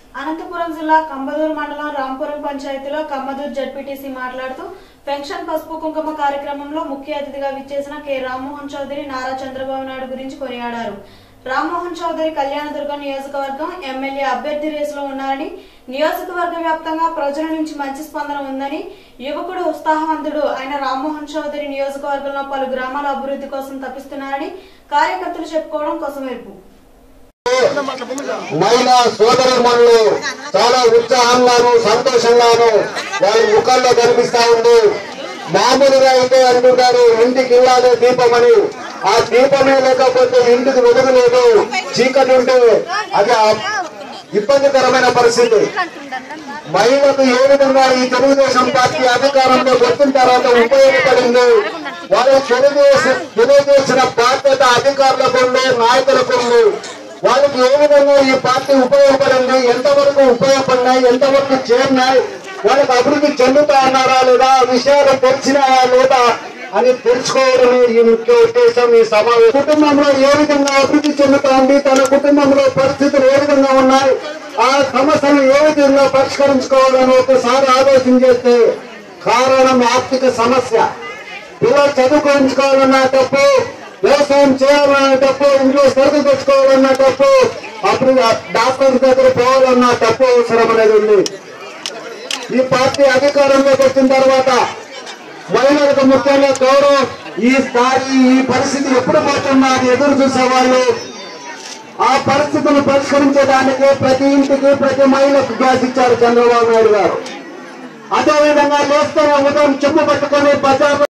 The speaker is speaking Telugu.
అనంతపురం జిల్లా కంబదూరు మండలం రాంపురం పంచాయతీలో కమ్మదూర్ జడ్పీటీసీ మాట్లాడుతూ పెన్షన్ పసుపు కుంకుమ కార్యక్రమంలో ముఖ్య అతిథిగా విచ్చేసిన కె రామ్మోహన్ చౌదరి నారా చంద్రబాబు నాయుడు గురించి కొనియాడారు రామ్మోహన్ చౌదరి కళ్యాణదుర్గం నియోజకవర్గం ఎమ్మెల్యే అభ్యర్థి రేసులో ఉన్నారని నియోజకవర్గ వ్యాప్తంగా ప్రజల నుంచి మంచి స్పందన ఉందని యువకుడు ఉత్సాహవంతుడు అయిన రామ్మోహన్ చౌదరి నియోజకవర్గంలో పలు గ్రామాల అభివృద్ధి కోసం తప్పిస్తున్నారని కార్యకర్తలు చెప్పుకోవడం కోసమేర్పు మహిళా సోదరిమణులు చాలా ఉత్సాహంగాను సంతోషంగాను వారి ముఖాల్లో కనిపిస్తా ఉంది మామూలుగా అయితే అంటుంటారు ఇంటికి ఇల్లాలే దీపం అని ఆ దీపమే లేకపోతే ఇంటికి వెలుగు లేదు చీకటి ఉంటే అది ఆ ఇబ్బందికరమైన పరిస్థితి మహిళలకు ఏ విధంగా ఈ తెలుగుదేశం పార్టీ అధికారంలో వచ్చిన తర్వాత ఉపయోగపడింది వారు తెలుగుదేశం తెలియజేసిన బాధ్యత అధికారులకు ఉంది నాయకులకు ఉంది వాళ్ళకి ఏ విధంగా ఈ పార్టీ ఉపయోగపడింది ఎంతవరకు ఉపయోగపడినాయి ఎంతవరకు చేరినాయి వాళ్ళకి అభివృద్ధి చెందుతా ఉన్నారా లేదా ఆ విషయాలు తెలిసినాయా లేదా అని తెలుసుకోవడమే ఈ ముఖ్య ఉద్దేశం ఈ సమావేశం కుటుంబంలో ఏ విధంగా అభివృద్ధి చెందుతా ఉంది తన కుటుంబంలో పరిస్థితులు ఏ విధంగా ఉన్నాయి ఆ సమస్యను ఏ విధంగా పరిష్కరించుకోవాలని ఒకసారి ఆలోచన చేస్తే కారణం ఆర్థిక సమస్య పిల్లలు చదువుకోవాలన్నా తప్పు వ్యవసాయం చేయాలన్నా తప్పు ఇంట్లో సరుకులు తెచ్చుకోవాలన్నా తప్పు అప్పుడు డాక్టర్ దగ్గర పోవాలన్నా తప్పు అవసరం అనేది ఉంది ఈ పార్టీ అధికారంలోకి వచ్చిన తర్వాత మహిళలకు ముఖ్యంగా గౌరవం ఈ స్థాయి ఈ పరిస్థితి ఎప్పుడు పోతుందా అని ఎదురు చూసేవాళ్ళు ఆ పరిస్థితులు పరిష్కరించడానికి ప్రతి ఇంటికి ప్రతి మహిళకు గ్యాస్ ఇచ్చారు చంద్రబాబు నాయుడు గారు అదే విధంగా లేస్తేనే ఉదయం చెమ్ము పట్టుకొని బజార్